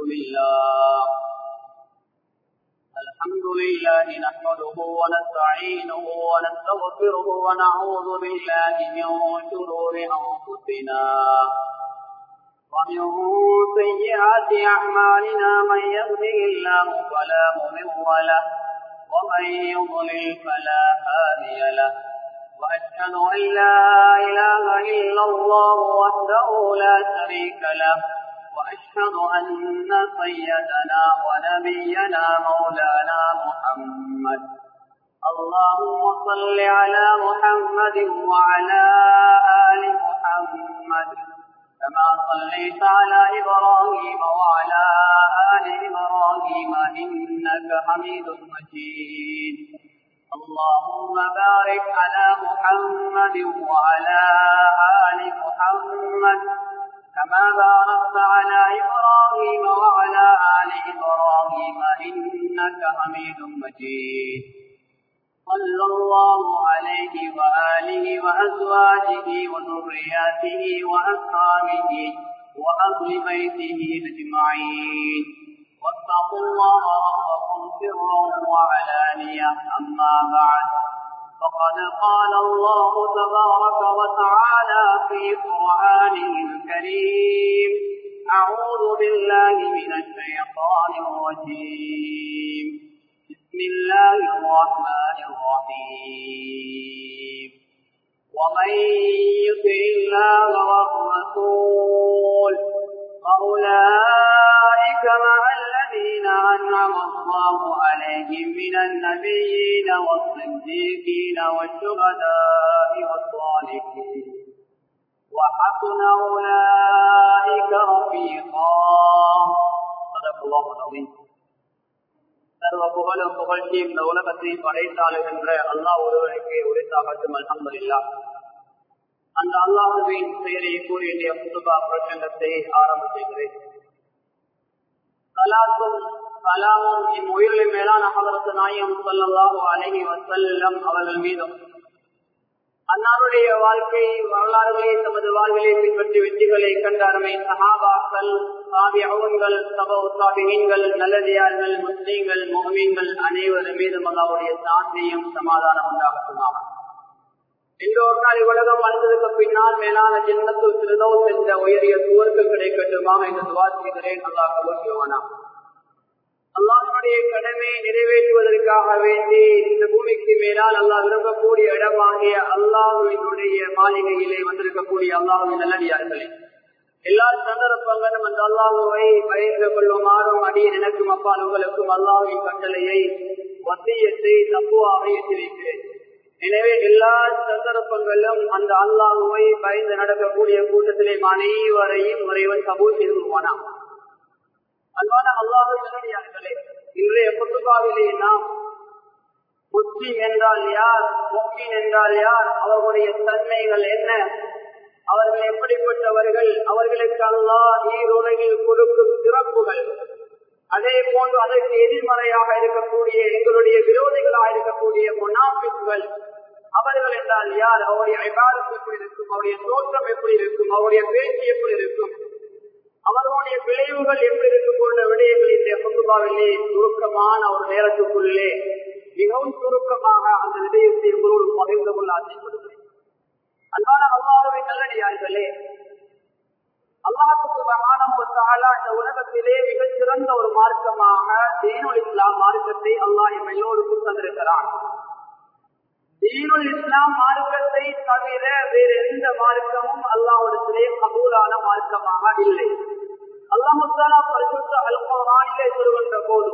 لله الحمد لله نحمده ونستعينه ونستغفره ونعوذ بالله من شرور أنفسنا ومن سيئات أعمالنا من يهده الله فلا مضل له ومن يضلل فلا هادي له وأشهد أن لا إله إلا الله وحده لا شريك له وأشهد أن سيدنا ونبينا مولانا محمد اللهم صل على محمد وعلى آل محمد كما صليت على إبراهيم وعلى آل إبراهيم إنك حميد مجيد اللهم بارك على محمد وعلى آل محمد كما باركت على إبراهيم وعلى آل إبراهيم إنك حميد مجيد صلى الله عليه وآله وأزواجه وذرياته وأصحابه وأهل بيته أجمعين واتقوا الله ربكم سرا وعلانية أما بعد فقد قال الله تبارك وتعالى في قرآنه الكريم أعوذ بالله من الشيطان الرجيم بسم الله الرحمن الرحيم ومن يطع الله والرسول فأولئك مع الذين أنعم الله عليهم من النبيين والصديقين والشهداء والصالحين وحسن أولئك رفيقا صدق الله العظيم சர்வ புகழும் புகழ்ச்சியும் இந்த உலகத்தை படைத்தாளுகின்ற அல்லாஹ் ஒருவனுக்கு உரைத்தாகட்டும் அல்ஹம்துலில்லா அந்த அல்லாஹுவின் பெயரை கூறி என்னுடைய புதுபா பிரசங்கத்தை ஆரம்ப செய்கிறேன் சலாத்தும் சலாமும் என் உயிரில் மேலான அகலத்து நாயம் சொல்லல்லாஹு அழகி வசல்லம் அவர்கள் மீதும் அன்னாருடைய வாழ்க்கை வரலாறுகளை தமது வாழ்விலை பின்பற்றி வெற்றிகளை கண்ட அருமை சஹாபாக்கள் சாவி அவங்கள் சப உத்தாபிகள் நல்லதியார்கள் முஸ்லீம்கள் மோமீன்கள் அனைவரும் மீதும் அல்லாவுடைய சாந்தியும் சமாதானம் உண்டாகட்டுமாக இன்று ஒரு நாள் உலகம் வாழ்ந்ததுக்கு பின்னால் மேலான ஜென்மத்தில் திருதோ சென்ற உயரிய சுவருக்கு கிடைக்கட்டுமாக என்று துவா செய்கிறேன் அல்லாஹ் கபூசியவானா அல்லாஹனுடைய கடமையை நிறைவேற்றுவதற்காக வேண்டி இந்த பூமிக்கு மேலால் அல்லாஹ் விரும்பக்கூடிய இடமாகிய அல்லாஹுவினுடைய மாளிகையிலே வந்திருக்கக்கூடிய அல்லாஹுவின் நல்லடியார்களே எல்லா சந்தர்ப்பங்களும் அந்த அல்லாஹுவை பயந்து கொள்ளுமாறும் அடியில் எனக்கும் அப்பால் உங்களுக்கும் அல்லாஹுவின் கட்டளையை வசியத்தை தப்புவாக ஏற்றிருக்கிறேன் எனவே எல்லா சந்தர்ப்பங்களும் அந்த அல்லாஹுவை பயந்து நடக்கக்கூடிய கூட்டத்திலே அனைவரையும் முறைவன் கபூல் செய்து கொள்வானாம் அன்பான அல்லாஹு நல்லடியார்களே இன்றைய புத்துபாவிலே நாம் முஸ்லிம் என்றால் யார் முஸ்லிம் என்றால் யார் அவர்களுடைய தன்மைகள் என்ன அவர்கள் எப்படிப்பட்டவர்கள் அவர்களுக்கு அல்லாஹ் ஈருலகில் கொடுக்கும் சிறப்புகள் அதே போன்று அதற்கு எதிர்மறையாக இருக்கக்கூடிய எங்களுடைய விரோதிகளாக இருக்கக்கூடிய முனாபிப்புகள் அவர்கள் என்றால் யார் அவருடைய ஐபாரத்து எப்படி இருக்கும் அவருடைய தோற்றம் எப்படி இருக்கும் அவருடைய பேச்சு எப்படி இருக்கும் அவர்களுடைய விளைவுகள் எப்படி இருக்கும் போன்ற விடயங்கள் இந்த பொதுவாவிலே சுருக்கமான ஒரு நேரத்துக்குள்ளே மிகவும் சுருக்கமாக அந்த விடயத்தை உங்களோடு பகிர்ந்து கொள்ள ஆசைப்படுகிறேன் அன்பான அல்லாஹுவை நல்லடியார்களே அல்லாஹுக்கு மகானமுத்தாலா இந்த உலகத்திலே மிகச் சிறந்த ஒரு மார்க்கமாக தீனுல் இஸ்லாம் மார்க்கத்தை அல்லாஹ் எம் எல்லோருக்கும் தந்திருக்கிறான் தீனுல் இஸ்லாம் மார்க்கத்தை தவிர வேறு எந்த மார்க்கமும் அல்லாஹிடத்திலே கபூலான மார்க்கமாக இல்லை அல்லாஹுத்தாலா பரிசுத்த அல்குரானிலே சொல்கின்ற போது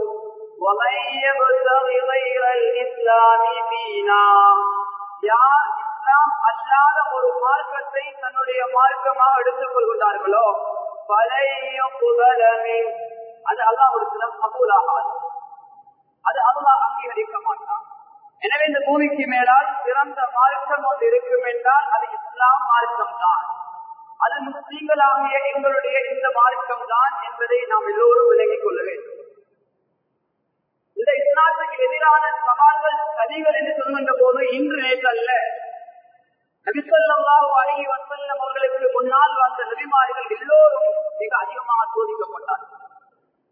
யார் இஸ்லாம் அல்லாத ஒரு மார்க்கத்தை தன்னுடைய மார்க்கமாக எடுத்துக் கொள்கின்றார்களோ பழைய புகழமே அது அல்லாஹ் ஒரு சில கபூலாகாது அது அல்லாஹ் அங்கீகரிக்க மாட்டான் எனவே இந்த பூமிக்கு மேலால் சிறந்த மார்க்கம் ஒன்று இருக்கும் என்றால் அது இஸ்லாம் மார்க்கம் தான் அது முஸ்லீம்களாகிய எங்களுடைய இந்த மார்க்கம் தான் என்பதை நாம் எல்லோரும் விலகிக் கொள்ள வேண்டும் இந்த இஸ்லாத்துக்கு எதிரான சவால்கள் சதிகள் என்று சொல்கின்ற போது இன்று நேற்று அல்ல நபிசல்லாஹு அழகி வசல்லம் அவர்களுக்கு முன்னால் வந்த நபிமார்கள் எல்லோரும் மிக அதிகமாக சோதிக்கப்பட்டார்கள்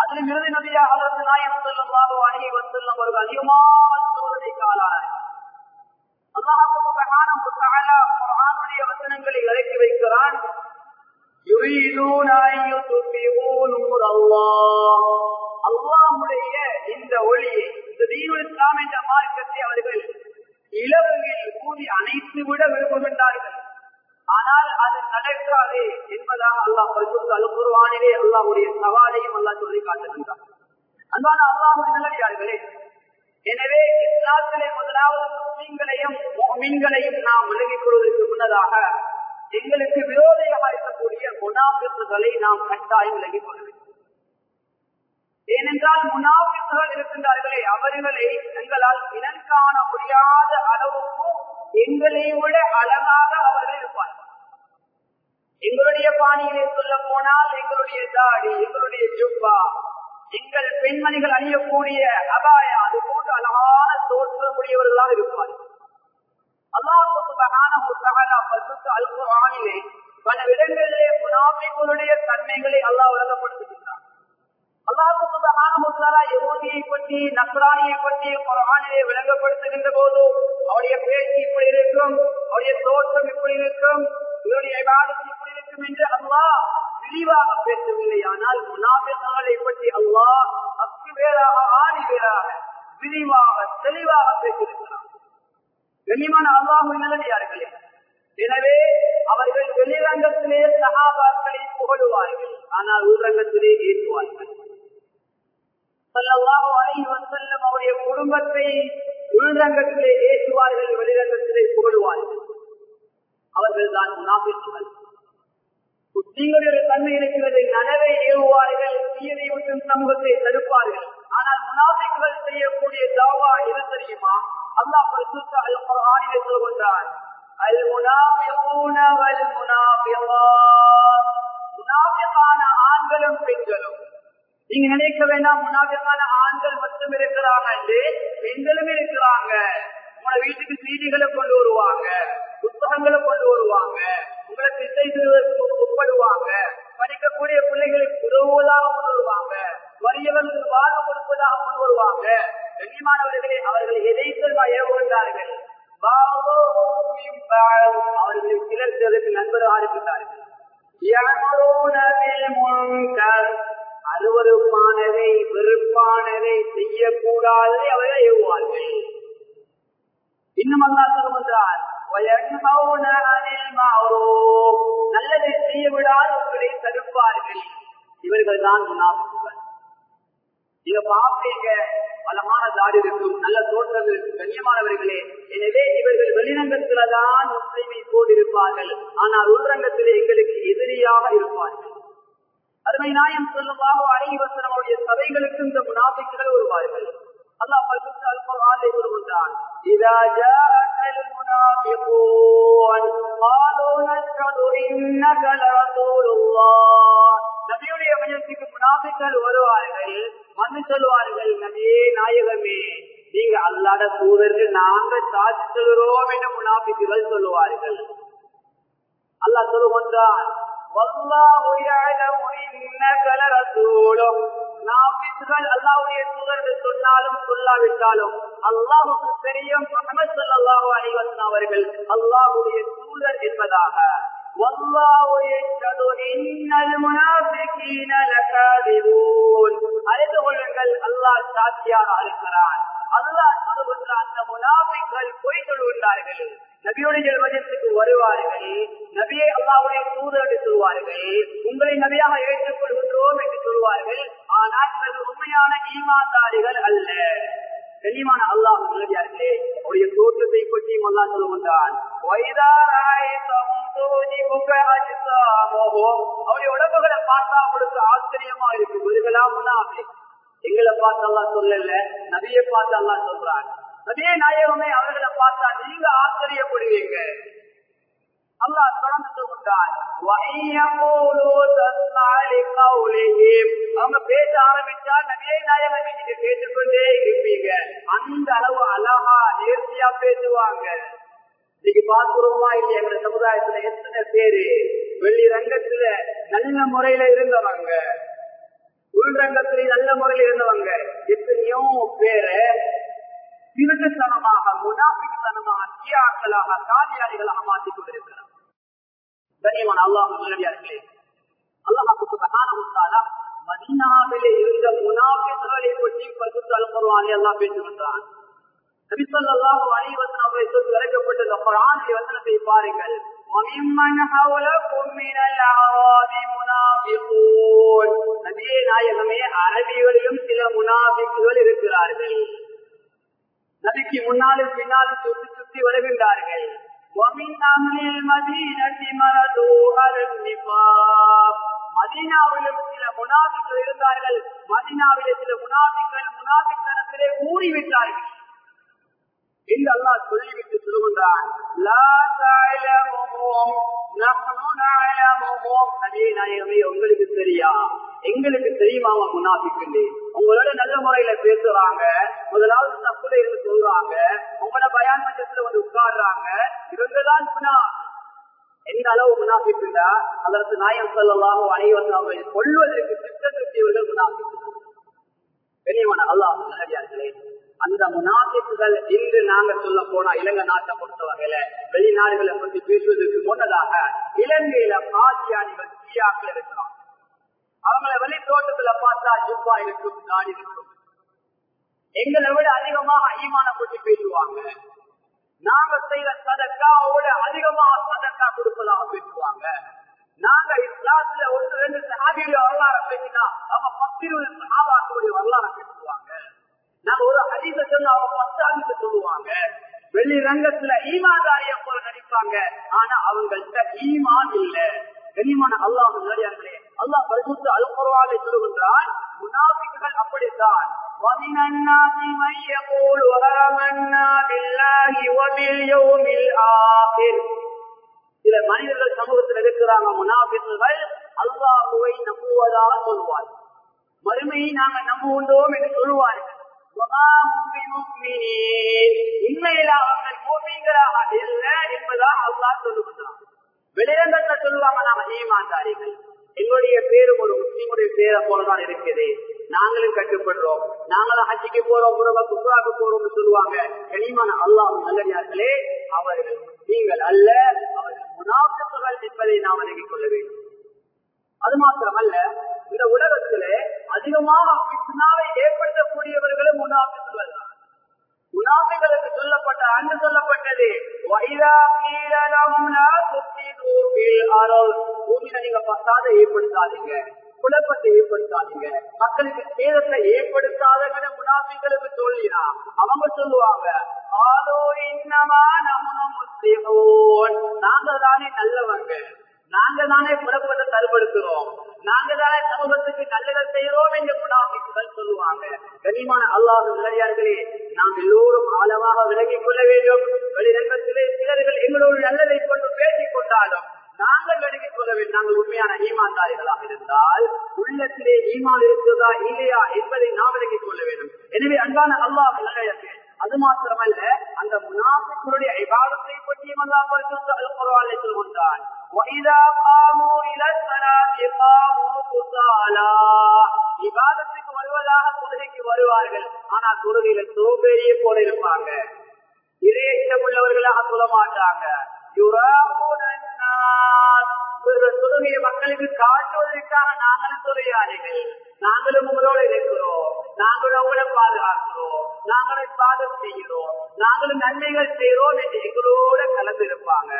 அதிலும் இறுதி நபியாக அதற்கு நாயம் செல்லும் அணுகி வசல்லம் அவர்கள் அதிகமான சோதனைக்கு ஆளானார்கள் அல்லாஹுடைய வசனங்களை இறக்கி வைக்கிறான் அல்லாமுடைய இந்த ஒளியை இந்த தீவிரம் என்ற மார்க்கத்தை அவர்கள் இளவங்கில் கூறி அணைத்து விட விரும்புகின்றார்கள் ஆனால் அது நடக்காது என்பதாக அல்லாஹ் பரிசுத்த அலுப்புருவானிலே அல்லாஹுடைய சவாலையும் அல்லாஹ் சொல்லி காட்டுகின்றார் அன்பான அல்லாஹுடைய நல்லடியார்களே எனவே இஸ்லாத்திலே முதலாவது முஸ்லிம்களையும் மீன்களையும் நாம் விலகிக் கொள்வதற்கு முன்னதாக எங்களுக்கு விரோதியாக இருக்கக்கூடிய முனாபித்துகளை நாம் கட்டாயம் விலகிக் கொள்ள வேண்டும் ஏனென்றால் முனாபித்துகள் இருக்கின்றார்களே அவர்களை எங்களால் இனம் காண முடியாத அளவுக்கு எங்களை விட அழகாக அவர்கள் இருப்பார்கள் எங்களுடைய பாணியிலே சொல்ல போனால் எங்களுடைய தாடி எங்களுடைய ஜுப்பா எங்கள் பெண்மணிகள் அணியக்கூடிய அபாயா அது போன்ற அழகான தோற்றமுடையவர்களாக இருப்பார்கள் அல்லாஹானிலே பல இடங்களிலே முனாபிகளுடைய தன்மைகளை அல்லாஹ் உலகப்படுத்துகின்றார் அல்லாஹால யோகியை பற்றி நஸ்ரானியை பற்றி குரானிலே விளங்கப்படுத்துகின்ற போது அவருடைய பேச்சு இப்படி இருக்கும் அவருடைய தோற்றம் இப்படி இருக்கும் இவருடைய விவாதம் இப்படி இருக்கும் என்று அல்லாஹ் விரிவாக பேசவில்லை ஆனால் முனாபிகளை பற்றி அல்லாஹ் அக்கு வேறாக ஆணி வேறாக விரிவாக தெளிவாக பேசியிருக்கிறார் கண்ணியமான அல்லாஹு நல்லடியார்களே எனவே அவர்கள் வெளிரங்கத்திலே சகாபாக்களை புகழுவார்கள் ஆனால் உள்ரங்கத்திலே ஏற்றுவார்கள் செல்லம் அவருடைய குடும்பத்தை உள்ரங்கத்திலே ஏற்றுவார்கள் வெளிரங்கத்திலே புகழுவார்கள் அவர்கள் தான் முனாபித்துகள் முஸ்லீம்களுடைய தன்மை இருக்கிறது நனவை ஏவுவார்கள் தீயதை விட்டும் சமூகத்தை தடுப்பார்கள் ஆனால் முனாபிக்குகள் செய்யக்கூடிய தாவா எது தெரியுமா அல்லாஹ் பரிசுத்த அல் குர்ஆனிலே சொல்கின்றான் அல் முனாபிகூன வல் முனாபிகாத் முனாபிகான ஆண்களும் பெண்களும் நீங்க நினைக்க வேண்டாம் முனாபிகான ஆண்கள் மட்டும் இருக்கிறாங்க என்று பெண்களும் இருக்கிறாங்க உங்களோட வீட்டுக்கு செய்திகளை கொண்டு வருவாங்க புத்தகங்களை கொண்டு வருவாங்க உங்களை திசை உட்படுவாங்க படிக்கக்கூடிய பிள்ளைகளுக்கு உதவுவதாக கொண்டு வருவாங்க வறியவர்களுக்கு வாழ்வு கொடுப்பதாக கொண்டு வருவாங்க கண்ணியமானவர்களே அவர்கள் எதை செல்வா ஏவுகின்றார்கள் அவர்கள் சிலர் சிலருக்கு நண்பராக இருக்கின்றார்கள் அருவறுப்பானதை வெறுப்பானதை செய்யக்கூடாததை அவர்கள் ஏவுவார்கள் இன்னும் அல்லா சொல்லுகின்றார் நல்லதை செய்ய விடாது உங்களை தடுப்பார்கள் இவர்கள் தான் முன்னாள் நீங்க பாப்பீங்க பலமான தாடி இருக்கும் நல்ல தோற்றம் இருக்கும் கண்ணியமானவர்களே எனவே இவர்கள் வெளிரங்கத்தில்தான் முஸ்லிமை போட்டிருப்பார்கள் ஆனால் உள்ரங்கத்திலே எங்களுக்கு எதிரியாக இருப்பார்கள் அருமை நாயம் சொல்லுவாக அனைவசனமுடைய சபைகளுக்கு இந்த முனாபிக்குகள் வருவார்கள் அல்லாஹ் பரிசுத்த அல்குர்ஆனிலே கூறுகின்றான் இதா ஜாஅல் முனாஃபிகூன் قالوا نشهد انك لرسول الله நபியுடைய மையத்துக்கு முனாபிக்கள் வருவார்கள் வந்து சொல்வார்கள் நபியே நாயகமே நீங்க அல்லாத தூதர்கள் நாங்க சாட்சி சொல்கிறோம் என்று முனாபிக்குகள் சொல்லுவார்கள் அல்லாஹ் சொல்லுகின்றான் வல்லாஹு யஅலமு இன்னக லரசூலுஹ் நாபித்துகள் அல்லாஹ்வுடைய தூதர்கள் சொன்னாலும் சொல்லாவிட்டாலும் அல்லாஹுக்கு தெரியும் முஹம்மது ஸல்லல்லாஹு அலைஹி வஸல்லம் அவர்கள் அல்லாஹ்வுடைய தூதர் என்பதாக والله يشهد إن المنافقين لكاذبون அறிந்து கொள்ளுங்கள் அல்லாஹ் சாட்சியாக இருக்கிறான் அல்லாஹ் சொல்லுகின்ற அந்த முனாபிக்கள் பொய் சொல்லுகின்றார்கள் நபியுடைய வஜத்துக்கு வருவார்கள் நபியை அல்லாவுடைய தூதர் என்று சொல்வார்கள் உங்களை நபியாக ஏற்றுக்கொள்கின்றோம் என்று சொல்வார்கள் ஆனால் இவர்கள் உண்மையான ஈமான்தாரிகள் அல்ல கண்ணியமான அல்லாஹ் நல்லதார்களே அவருடைய தோற்றத்தை பற்றியும் அல்லா சொல்லுகின்றான் அவருடைய உடம்புகளை பார்த்தா அவங்களுக்கு ஆச்சரியமா இருக்கு இவர்களாம் முன்னாமே எங்களை பார்த்து அல்லா சொல்லல நபியை பார்த்து அல்லா சொல்றாங்க நபியே நாயகமே அவர்களை பார்த்தா நீங்க ஆச்சரியப்படுவீங்க அல்லாஹ் தொடர்ந்து சொல்கின்றான் அவங்க பேச ஆரம்பிச்சா நபியை நாயகம் நீங்க கேட்டுக்கொண்டே இருப்பீங்க அந்த அளவு அழகா நேர்த்தியா பேசுவாங்க இன்னைக்கு பார்க்கிறோமா இல்லையா எங்க சமுதாயத்துல எத்தனை பேரு வெள்ளி ரங்கத்துல நல்ல முறையில இருந்தவங்க உள்ரங்கத்திலே நல்ல முறையில் இருந்தவங்க எத்தனையோ பேரை திருட்டுத்தனமாக முனாபித்தனமாக தியாக்களாக காரியாளிகளாக மாற்றிக் கொண்டிருக்கிறார் கண்ணியமான அல்லாஹ் நல்லடியார்களே அல்லாஹ் சுபஹானஹு மதீனாவிலே இருந்த முனாபிக்களை பற்றி பரிசுத்த அல்குர்ஆனில் அல்லாஹ் பேசுகின்றான் நபி ஸல்லல்லாஹு அலைஹி வஸல்லம் அவர்கள் இறக்கப்பட்ட இந்த குர்ஆனிய வசனத்தை பாருங்கள் وَمِمَّنْ حَوْلَكُمْ مِنَ الْأَعْرَابِ مُنَافِقُونَ நபியே நாயகமே அரபிகளிலும் சில முனாபிக்குகள் இருக்கிறார்கள் நபிக்கு முன்னாலும் பின்னாலும் சுற்றி சுற்றி வருகின்றார்கள் وَمِنْ أَهْلِ الْمَدِينَةِ مَرَدُوا عَلَى النِّفَاقِ மதீனாவிலும் சில முனாபிக்கள் இருந்தார்கள் மதீனாவிலே சில முனாபிக்கள் முனாபித்தனத்திலே கூறிவிட்டார்கள் என்று அல்லாஹ் சொல்லிவிட்டு சொல்லுகின்றான் லா தஅலமுஹும் நஹ்னு நஅலமுஹும் நபியே நாயகமே உங்களுக்கு தெரியா எங்களுக்கு தெரியுமா அவன் முனாபிக்கலே உங்களோட நல்ல முறையில பேசுறாங்க முதலாவது தப்புல இருந்து சொல்றாங்க உங்களோட பயான் மன்றத்துல வந்து உட்கார்றாங்க இவங்கதான் முனா எந்த அளவு முனாபிக்குண்டா அதற்கு நாயம் சொல்லலாம் அனைவரும் அவர்கள் கொள்வதற்கு திட்டத்திட்டவர்கள் முனாபிக்கு பெரியவன அல்லாஹ் நல்லடியார்களே அந்த முனாபிப்புகள் இன்று நாங்க சொல்ல போனா இலங்கை நாட்டை பொறுத்த வகையில வெளிநாடுகளை பற்றி பேசுவதற்கு முன்னதாக இலங்கையில பாதியானிகள் தீயாக்கள் இருக்கிறாங்க அவங்கள வெளி தோட்டத்துல பார்த்தா ஜுப்பா இருக்கும் தாடி இருக்கும் எங்களை விட அதிகமாக ஐமான பற்றி பேசுவாங்க நாங்க செய்யற சதக்காவோட அதிகமாக சதக்கா கொடுப்பதாக பேசுவாங்க நாங்க இஸ்லாத்துல ஒன்று ரெண்டு சஹாபியுடைய வரலாறு பேசினா அவங்க பத்து இருபது சஹாபாக்களுடைய வரலாறு பேசுவாங்க நாங்க ஒரு அதிக சொன்ன அவங்க பத்து அதிக சொல்லுவாங்க வெளி ரங்கத்துல ஈமாதாரிய போல நடிப்பாங்க ஆனா அவங்கள்ட்ட ஈமான் இல்ல கனிமான அல்லாஹ் நேரடியார்களே அல்லாஹ் பரிசுத்த அல்குர்வானை சொல்லுகின்றான் முனாபிக்குகள் அப்படித்தான் ومن الناس من يقول آمنا بالله وباليوم الآخر சில மனிதர்கள் சமூகத்தில் இருக்கிறாங்க முனாபிக்குகள் அல்லாஹுவை நம்புவதாக சொல்வார் மறுமையை நாங்கள் நம்புகின்றோம் என்று சொல்லுவார்கள் உண்மையில அவர்கள் கோபிங்களாக இல்லை என்பதாக அல்லாஹ் சொல்லுகின்றான் வெளிரங்கத்தை சொல்லுவாங்க நாம ஈமான்தாரிகள் எங்களுடைய பேரு ஒரு முஸ்லீமுடைய பேரை போலதான் இருக்குது நாங்களும் கட்டுப்படுறோம் நாங்களும் ஹஜ்ஜிக்கு போறோம் உறவ குப்ராக்கு போறோம்னு சொல்லுவாங்க கனிமான அல்லாஹ் நல்லடியார்களே அவர்கள் முஸ்லீம்கள் அல்ல அவர்கள் முனாஃபிக்குகள் என்பதை நாம் விலகிக் கொள்ள வேண்டும் அது மாத்திரமல்ல இந்த உலகத்திலே அதிகமாக பித்னாவை ஏற்படுத்தக்கூடியவர்களும் முனாஃபிக்குகள் தான் முனாஃபிகளுக்கு சொல்லப்பட்ட அன்று சொல்லப்பட்டது வைரா கீழலும் பூமியில நீங்க பசாத ஏற்படுத்தாதீங்க குழப்பத்தை ஏற்படுத்தாதீங்க மக்களுக்கு சேதத்தை ஏற்படுத்தாதங்கிற முனாஃபிகளுக்கு சொல்லினா அவங்க சொல்லுவாங்க ஆலோ இன்னமா நம்மளும் முஸ்லிமோன் நாங்க தானே நல்லவங்க நாங்க தானே புறப்பட்டு தருபடுத்துறோம் நாங்க தானே சமூகத்துக்கு நல்லதை செய்யறோம் என்று முனாபிக்குகள் சொல்லுவாங்க கனிமான அல்லாஹ் நிலையார்களே நாம் எல்லோரும் ஆழமாக விலகிக் கொள்ள வேண்டும் வெளிரங்கத்திலே சிலர்கள் எங்களோடு நல்லதை கொண்டு பேசிக் கொண்டாலும் நாங்கள் விலகிக் கொள்ள வேண்டும் நாங்கள் உண்மையான ஈமான்தாரிகளாக இருந்தால் உள்ளத்திலே ஈமான் இருக்கிறதா இல்லையா என்பதை நாம் விலகிக் கொள்ள வேண்டும் எனவே அன்பான அல்லாஹ் நிலையர்கள் அது மாத்திரமல்ல அந்த முனாபிக்களுடைய விவாதத்தை பற்றியும் அல்லா பரிசுத்த அல்குர்ஆனை சொல்கின்றான் وَإِذَا قَامُوا إِلَى الصَّلَاةِ قَامُوا كُسَالَى விவாதத்துக்கு வருவதாக தொழுகைக்கு வருவார்கள் ஆனா தொழுகையில சோம்பேறியை போல இருப்பாங்க இரையச்சம் உள்ளவர்களாக சொல்ல மாட்டாங்க தொழுகையை மக்களுக்கு காட்டுவதற்காக நாங்களும் தொழிலாளிகள் நாங்களும் உங்களோட இருக்கிறோம் நாங்களும் உங்களை பாதுகாக்கிறோம் நாங்களும் பாதம் செய்கிறோம் நாங்களும் நன்மைகள் செய்கிறோம் என்று எங்களோட கலந்து இருப்பாங்க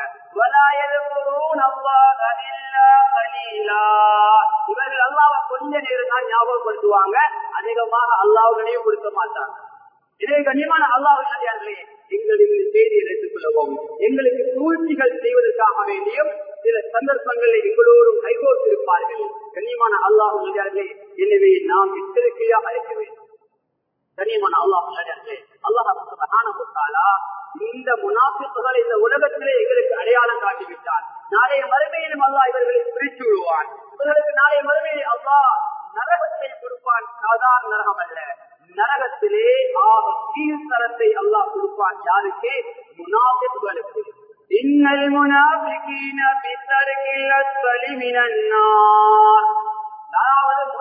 இவர்கள் அல்லாவை கொஞ்ச நேரம் தான் ஞாபகப்படுத்துவாங்க அதிகமாக அல்லாவுடனே கொடுக்க மாட்டாங்க இதே கண்ணியமான அல்லாஹர்களே எங்களுக்கு செய்தியை எடுத்துக் கொள்ளவும் எங்களுக்கு சூழ்ச்சிகள் செய்வதற்காக வேண்டியும் சில சந்தர்ப்பங்களில் எங்களோடும் கைகோர்த்திருப்பார்கள் கண்ணியமான அல்லாஹ் நல்லே எனவே நாம் எச்சரிக்கையாக இருக்க வேண்டும் கண்ணியமான அல்லாஹ் நல்லே அல்லாஹாலா இந்த முனாஃபிப்புகள் இந்த உலகத்திலே எங்களுக்கு அடையாளம் காட்டிவிட்டார் நாளைய மறுமையிலும் அல்லாஹ் இவர்களை பிரித்து விடுவான் இவர்களுக்கு நாளைய மறுமையில் அல்லாஹ் நரகத்தை கொடுப்பான் சாதாரண நரகம் அல்ல நரகத்திலே ஆக கீழ்த்தரத்தை அல்லாஹ் கொடுப்பான் யாருக்கு முனாஃபிப்புகளுக்கு إن المنافقين في الدرك الأسفل من النار அதாவது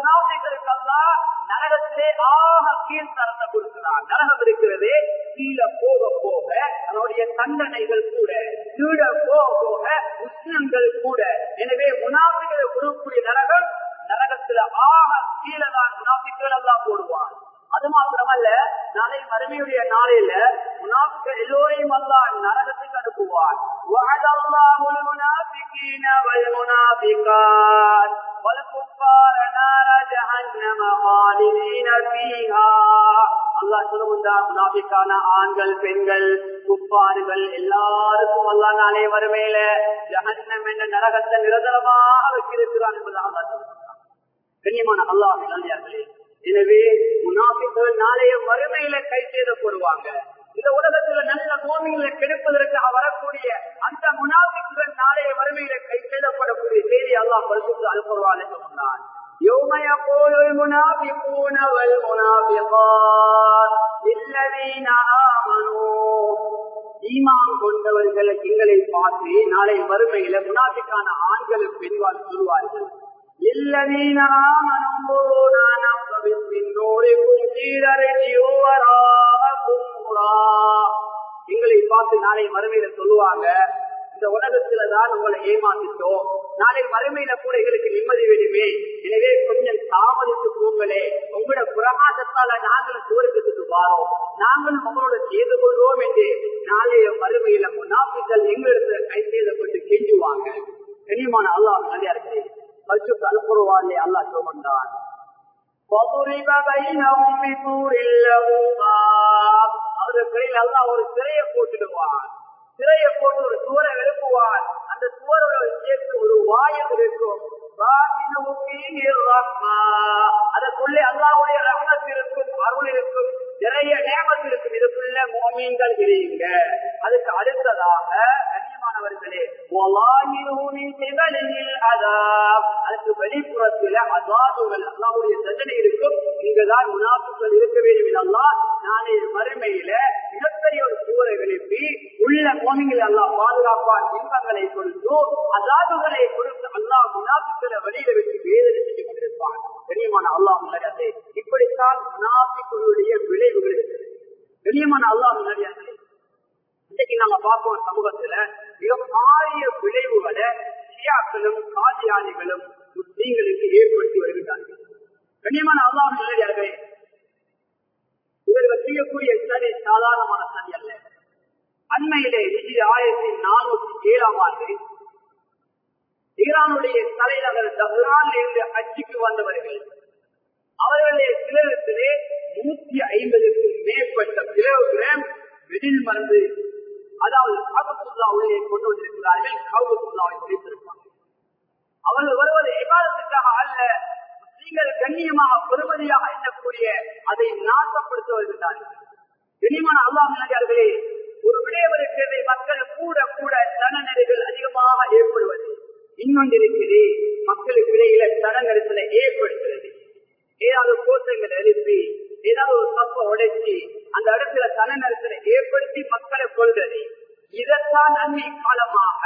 முனாபிகளுக்கு எல்லாம் நரகத்திலே ஆக கீழ் தரத்தை கொடுக்கிறார் நரகம் இருக்கிறது கீழே போக போக அதனுடைய தண்டனைகள் கூட கீழ போக போக உஷ்ணங்கள் கூட எனவே முனாபிகளை கொடுக்கக்கூடிய நரகம் நரகத்துல ஆக கீழே தான் முனாபிகள் எல்லாம் போடுவார் அது மாத்திரமல்ல நாளை மறுமையுடைய நாளையில முனாபிக்கள் எல்லோரையும் அல்லா நரகத்துக்கு அனுப்புவார் وعد الله المنافقين والمنافقات والكفار نار جهنم خالدين فيها அல்லாஹ் சொல்லுகின்றார் முனாபிக்கான ஆண்கள் பெண்கள் குப்பாறுகள் எல்லாருக்கும் அல்லா நாளே வறுமையில ஜஹன்னம் என்ற நரகத்தை நிரந்தரமாக வைத்திருக்கிறான் என்பதாக அல்லாஹ் சொல்லுகிறார் கண்ணியமான அல்லாஹ் நல்லே எனவே முனாபிக்கள் நாளைய வறுமையில கை செய்தப்படுவாங்க இந்த உலகத்துல நல்ல நோமிகளை கெடுப்பதற்காக வரக்கூடிய அந்த முனாபிக்குகள் நாளைய வறுமையில கை செய்தப்படக்கூடிய செய்தி அல்லாஹ் பரிசுத்து அனுப்புவான்னு சொன்னான் يوم يقول المنافقون والمنافقات للذين آمنوا ஈமான் கொண்டவர்கள் எங்களை பார்த்து நாளை வறுமையில முனாபிக்கான ஆண்களும் பெண்வால் சொல்வார்கள் الذين آمنوا لا نقبض من نوركم قيل ارجعوا وراءكم எங்களை பார்த்து நாளை மறுமையில சொல்லுவாங்க இந்த உலகத்துல தான் உங்களை ஏமாத்திட்டோம் நாளை மறுமையில கூட எங்களுக்கு நிம்மதி வேணுமே எனவே கொஞ்சம் தாமதித்து போங்களே உங்களோட பிரகாசத்தால நாங்களும் சுவர்க்கத்துக்கு வாரோம் நாங்களும் உங்களோட செய்து கொள்வோம் என்று நாளைய மறுமையில முன்னாபிகள் எங்களுக்கு கை செய்தப்பட்டு கெஞ்சுவாங்க கனிமான அல்லாஹ் நல்லா இருக்கிறேன் பரிசுத்த அனுப்புவாரே அல்லாஹ் சொல்கின்றான் وضرب بينهم بسور له باب அவர்களுக்கு அல்லா ஒரு சிறையை போட்டுடுவான் சிறையை போட்டு ஒரு சுவரை எழுப்புவான் அந்த சுவரோட சேர்த்து ஒரு வாயம் இருக்கும் அதற்குள்ளே அல்லாவுடைய ரகத் இருக்கும் அருள் இருக்கும் நிறைய நேமத் இருக்கும் இதுக்குள்ள மோமீன்கள் இருங்க அதுக்கு அடுத்ததாக கண்ணியமானவர்களே அதுக்கு வெளிப்புறத்தில அதாதுகள் அல்லாவுடைய தண்டனை இருக்கும் இங்குதான் முனாப்புகள் இருக்க வேண்டும் அல்லா நாளை மறுமையில மிகப்பெரிய ஒரு சூறை எழுப்பி உள்ள மோமிங்களை அல்லா பாதுகாப்பான் இன்பங்களை கொடுத்து அதாதுகளை கொடுத்து அல்லா முனாப்புக்களை வெளியில வச்சு வேதனை செஞ்சு கொண்டிருப்பான் கண்ணியமான அல்லாஹ் முன்னாடி இப்படித்தான் முனாபிக்களுடைய விளைவுகள் இருக்கிறது கண்ணியமான அல்லாஹ் முன்னாடியார்களே இன்னைக்கு நாங்க பார்ப்போம் சமூகத்துல மிக பாரிய விளைவுகளை ஷியாக்களும் காதியானிகளும் முஸ்லீம்களுக்கு ஏற்படுத்தி வருகிறார்கள் கண்ணியமான அல்லாஹ் முன்னாடியார்களே இவர்கள் செய்யக்கூடிய சரி சாதாரணமான சரி அல்ல அண்மையிலே நிதி ஆயிரத்தி நானூத்தி ஏழாம் ஆண்டு ஈரானுடைய தலைநகர் தஹ்ரான் இருந்து அச்சுக்கு வந்தவர்கள் அவர்களுடைய சிலரத்திலே நூத்தி ஐம்பதுக்கும் மேற்பட்ட கிலோகிராம் வெடில் மருந்து அதாவது காபத்துல்லாவுடைய கொண்டு வந்திருக்கிறார்கள் காபத்துல்லாவை வைத்திருப்பாங்க அவர்கள் வருவது எவ்வாறத்துக்காக அல்ல நீங்கள் கண்ணியமாக பெருமதியாக எண்ணக்கூடிய அதை நாசப்படுத்த வருகின்றார்கள் கண்ணியமான அல்லாஹ் நிலையார்களே ஒரு விடயம் இருக்கிறது மக்கள் கூட கூட தனநெறிகள் அதிகமாக ஏற்படுவது இன்னொன்று இருக்குது மக்களுக்கு இடையில தனநெரிசலை ஏற்படுத்துறது ஏதாவது கோஷங்கள் எழுப்பி ஏதாவது ஒரு தப்ப உடைச்சி அந்த இடத்துல தனநெரிசலை ஏற்படுத்தி மக்களை கொள்றது இதைத்தான் அன்னை காலமாக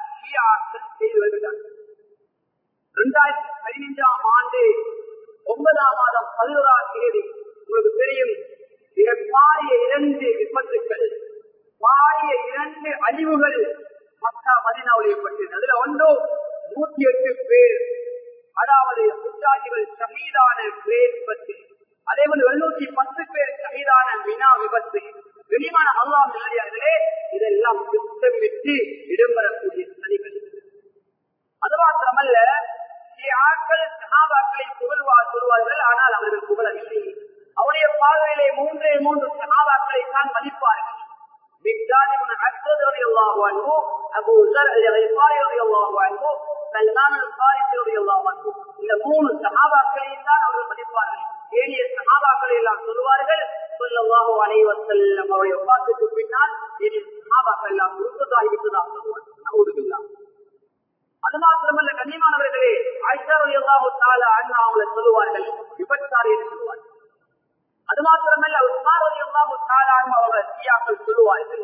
செய்து வருகிறார்கள் இரண்டாயிரத்தி பதினைஞ்சாம் ஆண்டு ஒன்பதாம் மாதம் பதினோராம் தேதி உங்களுக்கு தெரியும் மிக பாரிய இரண்டு விபத்துக்கள் பாரிய இரண்டு அழிவுகள் மக்கா மதினாவில் ஏற்பட்டது அதுல ஒன்று நூத்தி எட்டு பேர் அதாவது முத்தாஜிகள் ஷஹீதான பேர் விபத்து அதே போல எழுநூத்தி பத்து பேர் ஷஹீதான மினா விபத்து வெளிமான அல்லாம் நிலையார்களே இதெல்லாம் திட்டமிட்டு இடம்பெறக்கூடிய சதிகள் அது மாத்திரமல்ல ஆட்கள் சகாபாக்களை புகழ்வார் சொல்வார்கள் ஆனால் அவர்கள் புகழவில்லை அவருடைய பார்வையிலே மூன்றே மூன்று சகாபாக்களை தான் மதிப்பார்கள் மிக்தாதி அஸ்வத் ரலியல்லாஹு அன்ஹு அபூ ஸர் அல்-கிஃபாரி ரலியல்லாஹு அன்ஹு சல்மான் அல்-ஃபாரிஸி ரலியல்லாஹு அன்ஹு இந்த மூணு சஹாபாக்களையும் தான் அவர்கள் மதிப்பார்கள் ஏனைய சஹாபாக்களை எல்லாம் சொல்வார்கள் ஸல்லல்லாஹு அலைஹி வஸல்லம் அவருடைய வஃபாத்துக்கு பின்னால் ஏனைய சஹாபாக்கள் எல்லாம் முர்த்ததாகி விட்டதாக சொல்வார்கள் நவுதுபில்லாஹ் அது மாத்திரமல்ல கண்ணியமானவர்களே ஆயிஷா ரலியல்லாஹு தஆலா அன்ஹா அவங்களை சொல்லுவார்கள் விபச்சாரி என்று சொல்வார்கள் அது மாத்திரமல்ல உஸ்மான் ரலியல்லாஹு தஆலா அன்ஹு அவர்கள் சியாக்கள் சொல்லுவார்கள்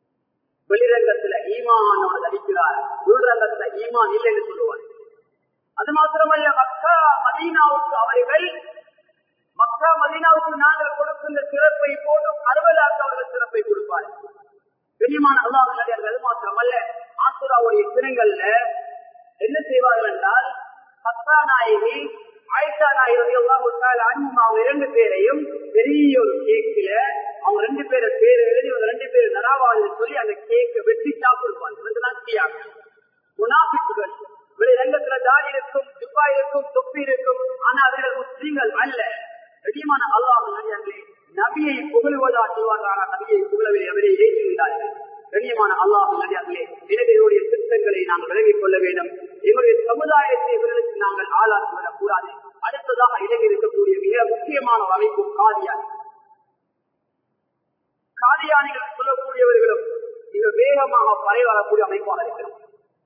வெளிரங்கத்துல ஈமான் அவர் அடிக்கிறார் உள்ரங்கத்துல ஈமான் இல்லை என்று சொல்லுவார்கள் அது மாத்திரமல்ல மக்கா மதீனாவுக்கு அவர்கள் மக்கா மதீனாவுக்கு நாங்கள் கொடுக்கின்ற சிறப்பை போட்டு அறுபதாக்கு அவர்கள் சிறப்பை கொடுப்பார்கள் கண்ணியமான அல்லாஹ் அது மாத்திரமல்ல ஆசுராவுடைய தினங்கள்ல என்ன செய்வார்கள் என்றால் பத்தா நாயகி ஆயிஷா நாயகி அவங்க இரண்டு பேரையும் பெரிய ஒரு கேக்கில அவங்க ரெண்டு பேரை பேரை எழுதி அவங்க ரெண்டு பேரும் நராவாது சொல்லி அந்த கேக்கை வெட்டி சாப்பிடுவாங்க ரெண்டு நாள் செய்யாங்க முனாபிக்குகள் வெளி ரங்கத்துல தாடி இருக்கும் துப்பா இருக்கும் தொப்பி இருக்கும் ஆனா அவர்கள் முஸ்லீம்கள் அல்ல கண்ணியமான அல்லாஹ் நடிகார்களே நபியை புகழுவதா சொல்வார்கள் ஆனால் நபியை புகழவே அவரை ஏற்றுகின்றார்கள் கண்ணியமான அல்லாஹ் நடிகார்களே எனவே இவருடைய திட்டங்களை நாங்கள் விலகிக் கொள்ள வேண்டும் இவருடைய சமுதாயத்தை இவர்களுக்கு நாங்கள் ஆளாக்கி விடக்கூடாது அடுத்ததாக இலங்கை இருக்கக்கூடிய மிக முக்கியமான ஒரு அமைப்பு காதியானி காதியானிகள் சொல்லக்கூடியவர்களும் மிக வேகமாக பரவி வரக்கூடிய அமைப்பாக இருக்கிறது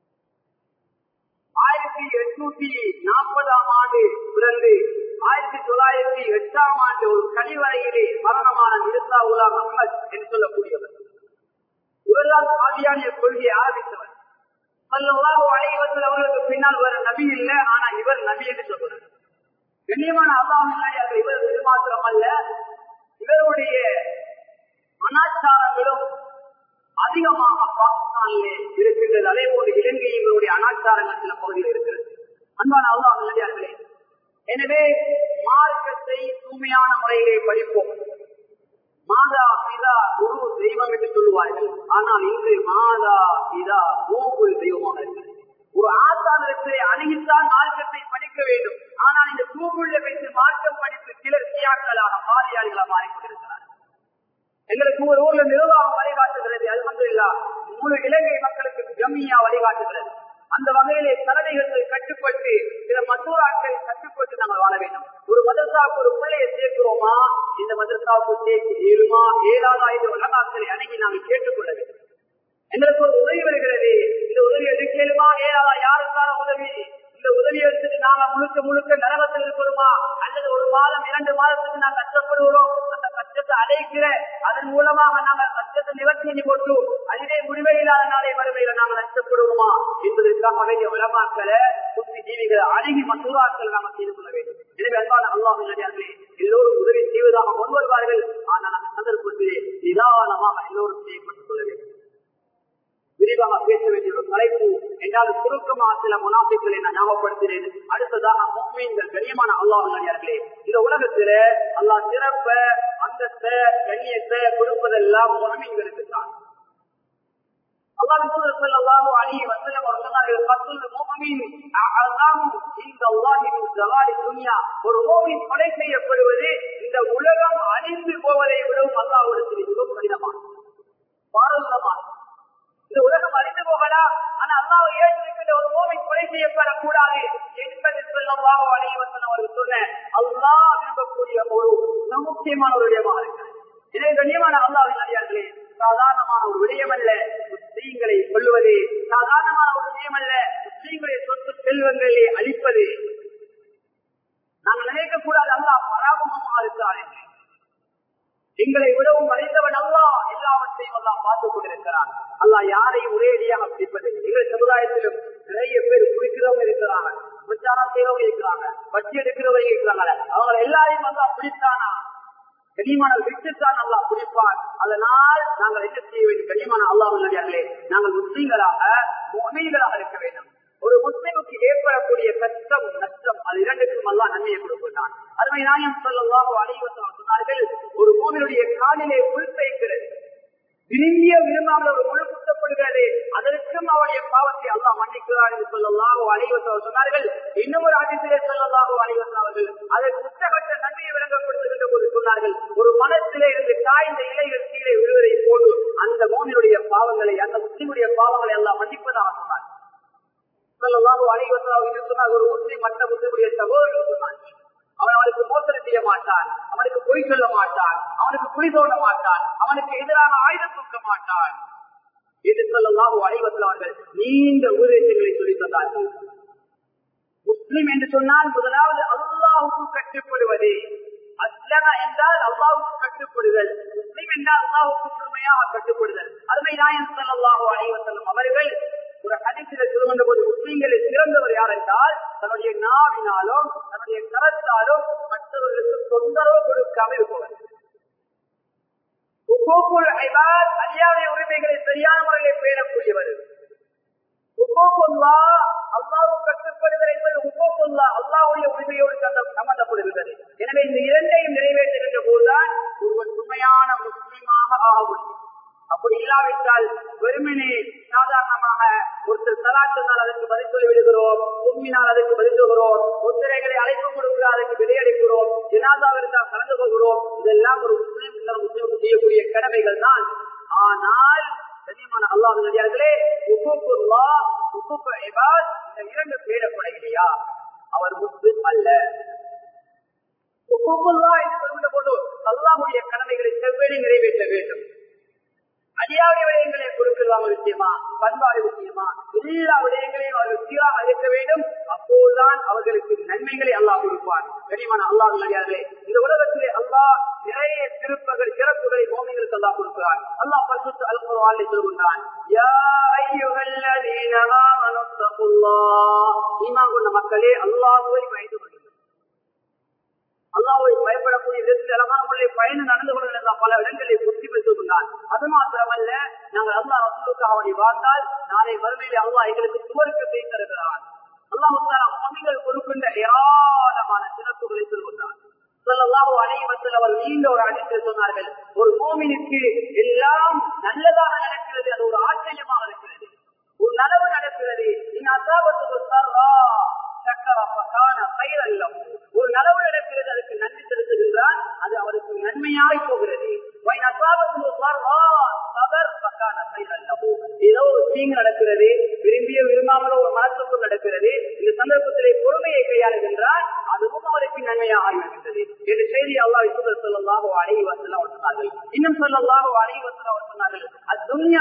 ஆயிரத்தி எட்நூத்தி நாற்பதாம் ஆண்டு பிறந்து ஆயிரத்தி தொள்ளாயிரத்தி எட்டாம் ஆண்டு ஒரு கழிவறையிலே மரணமான நிறுத்தா உலா முகமது என்று சொல்லக்கூடியவர் இவர்தான் காதியானிய கொள்கையை ஆரம்பித்தவர் அவர்களுக்கு பின்னால் வர நபி இல்லை ஆனா இவர் நபி என்று சொல்கிறார் கண்ணியமான அல்லாஹ் இவர் இது மாத்திரம் அல்ல இவருடைய அனாச்சாரங்களும் அதிகமாக பாகிஸ்தானிலே இருக்கின்றது அதே போல இலங்கையில் இவருடைய அனாச்சாரங்கள் சில பகுதியில் இருக்கிறது அன்பான அல்லாஹ் நல்லே எனவே மார்க்கத்தை தூய்மையான முறையிலே படிப்போம் மாதா பிதா குரு தெய்வம் என்று சொல்லுவார்கள் ஆனால் இன்று மாதா பிதா கோகுல் தெய்வமாக இருக்கிறது ஒரு ஆசாரத்தை அணுகித்தான் மார்க்கத்தை படிக்க வேண்டும் ஆனால் இந்த கூகுள்ல வைத்து மார்க்கம் படித்து சிலர் சியாக்களாக பாலியாளிகளாக மாறிக்கொண்டிருக்கிறார் எங்களுக்கு ஒரு ஊர்ல நிர்வாகம் வழிகாட்டுகிறது அது மட்டும் இல்ல முழு இலங்கை மக்களுக்கு ஜம்மியா வழிகாட்டுகிறது அந்த வகையிலே தலைமைகளுக்கு கட்டுப்பட்டு சில மசூராக்கள் கட்டுப்பட்டு நாங்கள் வாழ வேண்டும் ஒரு மதரசாவுக்கு ஒரு பிள்ளையை சேர்க்கிறோமா இந்த மதரசாவுக்கு சேர்த்து ஏழுமா ஏழாதா இந்த உலகாக்களை அணுகி நாங்கள் கேட்டுக்கொள்ள வேண்டும் எங்களுக்கு ஒரு உதவி வருகிறது இந்த உதவி எடுக்கலுமா ஏழாதா யாருக்கான உதவி இந்த உதவி எடுத்துட்டு நாங்க முழுக்க முழுக்க நரகத்தில் இருக்கிறோமா அல்லது ஒரு மாதம் இரண்டு மாதத்துக்கு நாங்க கஷ்டப்படுகிறோம் அந்த கஷ்டத்தை அடைக்கிற அதன் மூலமாக நாங்க கஷ்டத்தை நிவர்த்தி செஞ்சு போட்டு அதிலே முடிவே இல்லாத நாளை வறுமையில நாங்க நஷ்டப்படுவோமா என்பதற்காக வேண்டிய உலமாக்களை புத்தி ஜீவிகளை அணுகி மசூராக்கள் நாம செய்து கொள்ள வேண்டும் எனவே அன்பான அல்லாஹ் நடிகார்களே எல்லோரும் உதவி செய்வதாக முன் வருவார்கள் ஆனால் அந்த சந்தர்ப்பத்திலே நிதானமாக எல்லோரும் செய்யப்பட்டுக் கொள்ள வேண்டும் விரிவாக பேச வேண்டிய ஒரு தலைப்பு என்றால் சுருக்கமாக சில முனாஃபிக்களை நான் ஞாபகப்படுத்தினேன் அடுத்ததாக முஸ்லீம்கள் கண்ணியமான அல்லாஹ் நடிகார்களே இந்த உலகத்தில அல்லாஹ் சிறப்ப அந்தஸ்த கண்ணியத்தை கொடுப்பதெல்லாம் முஸ்லீம்களுக்கு தான் ஒரு நோவின் கொலை செய்யப்படுவது இந்த உலகம் அழிந்து போவதை விடவும் அல்லாஹ் மிகவும் கடினமான பாரதமான இந்த உலகம் அறிந்து போகலாம் ஆனா அல்லாவை ஏற்றிருக்கின்ற ஒரு நோவை கொலை செய்யப்படக்கூடாது என்பது சொல்லவாக அனைவசன் அவர்கள் சொன்ன அல்லா விரும்பக்கூடிய ஒரு முக்கியமான ஒரு விடயமாக இருக்கிறது இதை கண்ணியமான அல்லாவின் அறியார்களே சாதாரணமான ஒரு விடயம் அல்ல முஸ்லீம்களை கொள்வது சாதாரணமான ஒரு விடயம் அல்ல முஸ்லீம்களை சொத்து செல்வங்களை அளிப்பது நாங்கள் நினைக்கக்கூடாது அல்லா பராமமாக இருக்கிறார் என்று எங்களை விடவும் வளைந்தவன் அல்லா எல்லாவற்றையும் அல்லா பார்த்துக் கொண்டிருக்கிறான் அல்லா யாரையும் ஒரேடியாக பிடிப்பதில்லை எங்கள் சமுதாயத்திலும் நிறைய பேர் குடிக்கிறவங்க இருக்கிறாங்க பிரச்சாரம் செய்யறவங்க இருக்கிறாங்க வட்டி எடுக்கிறவங்க இருக்கிறாங்க அவங்க எல்லாரையும் அல்லா பிடித்தானா கனிமான விட்டுத்தான் அல்லா பிடிப்பான் அதனால் நாங்கள் என்ன செய்ய வேண்டும் கனிமான அல்லா முன்னாடியார்களே நாங்கள் முஸ்லீம்களாக முகமீன்களாக இருக்க வேண்டும் ஒரு முஸ்லிமுக்கு ஏற்படக்கூடிய கஷ்டம் நஷ்டம் அது இரண்டுக்கும் அல்லா நன்மையை கொடுக்கிறான் அருமை நாயம் சொல்லலாம் அனைவசம் சொன்னார்கள் ஒரு மூவினுடைய காலிலே புல் தைக்கிறது விரும்பிய விரும்பாமல் ஒரு முழு குத்தப்படுகிறது அதற்கும் அவருடைய பாவத்தை அல்லா மன்னிக்கிறார் என்று சொல்லலாம் அனைவசம் சொன்னார்கள் இன்னும் ஒரு ஆட்சியிலே சொல்லலாம் அனைவசம் அவர்கள் அதற்கு புத்தகத்தை நன்மையை விளங்கப்படுத்துகின்ற போது சொன்னார்கள் ஒரு மனத்திலே இருந்து காய்ந்த இலைகள் கீழே விழுவதை போது அந்த மோனினுடைய பாவங்களை அந்த முஸ்லிமுடைய பாவங்களை எல்லாம் மன்னிப்பதாக சொன்னார் ஒரு முஸ்லிம் மற்ற முஸ்லிமுடைய சகோதரர்கள் சொன்னாங்க அவன் அவனுக்கு மோசடி செய்ய மாட்டான் அவனுக்கு பொய் சொல்ல மாட்டான் அவனுக்கு குழி தோண்ட மாட்டான் அவனுக்கு எதிரான ஆயுதம் தூக்க மாட்டான் என்று சொல்லலாம் அனைவத்தில் அவர்கள் நீண்ட உபதேசங்களை சொல்லி தந்தார்கள் முஸ்லிம் என்று சொன்னால் முதலாவது அல்லாவுக்கு கட்டுப்படுவது அஸ்லமா என்றால் அல்லாவுக்கு கட்டுப்படுதல் முஸ்லிம் என்றால் அல்லாவுக்கு முழுமையாக கட்டுப்படுதல் அருமை நாயன் சொல்லல்லாஹு அனைவசல்லம் அவர்கள் ஒரு ஹதீசில சொல்லுகின்ற போது முஸ்லீம்களில் சிறந்தவர் யார் என்றால் தன்னுடைய நாவினாலும் தன்னுடைய கரத்தாலும் மற்றவர்களுக்கு தொந்தரவு கொடுக்காம இருப்பவர் உப்போக்குள் ஐபாத் அல்லாவுடைய உரிமைகளை சரியான முறையில் பேணக்கூடியவர் உப்போக்குல்லா அல்லாவும் கட்டுப்படுதல் என்பது உப்போக்குல்லா அல்லாவுடைய உரிமையோடு சம்பந்தப்படுகிறது எனவே இந்த இரண்டையும் நிறைவேற்றுகின்ற போதுதான் ஒருவன் உண்மையான முஸ்லீமாக ஆக முடியும் அப்படி இல்லாவிட்டால் வெறுமனே சாதாரணமாக ஒருத்தர் சலாத்தினால் அதற்கு பதில் சொல்லி விடுகிறோம் உண்மையினால் அதற்கு பதில் சொல்கிறோம் ஒத்திரைகளை அழைப்பு கொடுக்கிறார் அதற்கு விடையளிக்கிறோம் ஜனாதாவில் இருந்தால் கலந்து கொள்கிறோம் இதெல்லாம் ஒரு முஸ்லீம் இன்னொரு முஸ்லீமுக்கு செய்யக்கூடிய கடமைகள் தான் ஆனால் கண்ணியமான அல்லாஹ் நடிகார்களே உப்புக்குல்லா உப்புக்கு இபாத் இந்த இரண்டு பேடப்படையிலையா அவர் முஸ்லிம் அல்ல உப்புக்குல்லா என்று சொல்கின்ற போது அல்லாஹுடைய கடமைகளை செவ்வெளி நிறைவேற்ற வேண்டும் அடியாவுடைய விடயங்களை கொடுக்கலாம் விஷயமா பண்பாடு விஷயமா எல்லா விடயங்களையும் அவர்கள் சீராக அழைக்க வேண்டும் அப்போதுதான் அவர்களுக்கு நன்மைகளை அல்லாஹ் கொடுப்பார் கனிமான அல்லாஹ் நடிகார்களே இந்த உலகத்திலே அல்லாஹ் நிறைய திருப்பங்கள் சிறப்புகளை மோமிகளுக்கு அல்லாஹ் கொடுக்கிறார் அல்லாஹ் பரிசுத்து அல்குவாலை சொல்கின்றான் கொண்ட மக்களே அல்லாஹுவை பயந்து கொள்ளுங்கள் அல்லாவை பயப்படக்கூடிய விதத்தில் அழகான பயணம் நடந்து கொள்ள பல இடங்களில் புத்தி பெற்றுள்ளான் அது மாத்திரமல்ல நாங்கள் அல்லா ரசூலுக்காக அவனை வாழ்ந்தால் நாளை வறுமையிலே அல்லா எங்களுக்கு சுவருக்கு தருகிறான் அல்லாஹ் கொடுக்கின்ற ஏராளமான சிறப்புகளை சொல்கின்றான் அனைவத்தில் அவர் நீண்ட ஒரு அழைத்து சொன்னார்கள் ஒரு கோமினுக்கு எல்லாம் நல்லதாக நடக்கிறது அது ஒரு ஆச்சரியமாக இருக்கிறது ஒரு நலவு நடக்கிறது இன் அசாபத்துக்கு சர்வா சக்கர பக்கான பயிர் அல்லம் ஒரு நலவு நடக்கிறது அதுக்கு நன்றி செலுத்துகின்றான் அது அவருக்கு நன்மையாய் போகிறது ஏதோ ஒரு தீங்கு நடக்கிறது விரும்பிய விரும்பாமலோ ஒரு மனத்துக்குள் நடக்கிறது இந்த சந்தர்ப்பத்திலே பொறுமையை கையாளுகின்றால் அதுவும் அவருக்கு நன்மையாக ஆகிவிடுகிறது என்று செய்தி அல்லா விசுவர் சொல்லலாகோ அழகி வசலம் அவர் சொன்னார்கள் இன்னும் சொல்லலாகோ அழகி வசலம் அவர் சொன்னார்கள் அத்துன்யா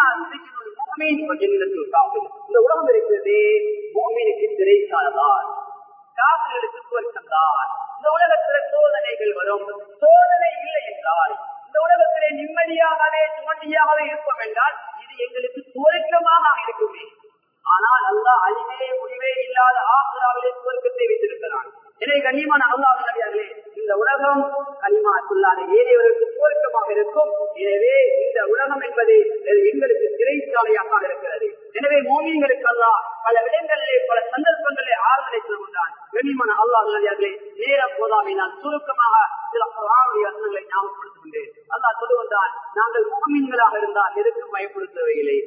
இந்த உலகம் இருக்கிறது மோமீனுக்கு திரைக்காலதான் காப்பிற்கு சுவர்க்கம்தான் இந்த உலகத்தில சோதனைகள் வரும் சோதனை இல்லை என்றால் இந்த உலகத்திலே நிம்மதியாகவே சுமண்டியாகவே இருப்போம் என்றால் இது எங்களுக்கு சுவர்க்கமாக இருக்குமே ஆனால் அல்லா அழிவே முடிவே இல்லாத ஆசிராவிலே சுவர்க்கத்தை வைத்திருக்கிறான் எனவே கண்ணியமான அல்லாஹர்களே இந்த உலகம் கனிமா சொல்லாத ஏறியவர்களுக்கு சுவர்க்கமாக இருக்கும் எனவே இந்த உலகம் என்பது எங்களுக்கு சிறைச்சாலையாக இருக்கிறது எனவே மோமியங்களுக்கு அல்லா பல இடங்களிலே பல சந்தர்ப்பங்களிலே ஆறுதலை சொல்கின்றான் கண்ணியமான அல்லாஹர்களே நேரம் போதாமை நான் சுருக்கமாக சில புறாவுடைய அர்த்தங்களை ஞாபகப்படுத்துகின்றேன் அல்லா சொல்லுகின்றான் நாங்கள் மோமியங்களாக இருந்தால் எதற்கும் பயப்படுத்தவில்லை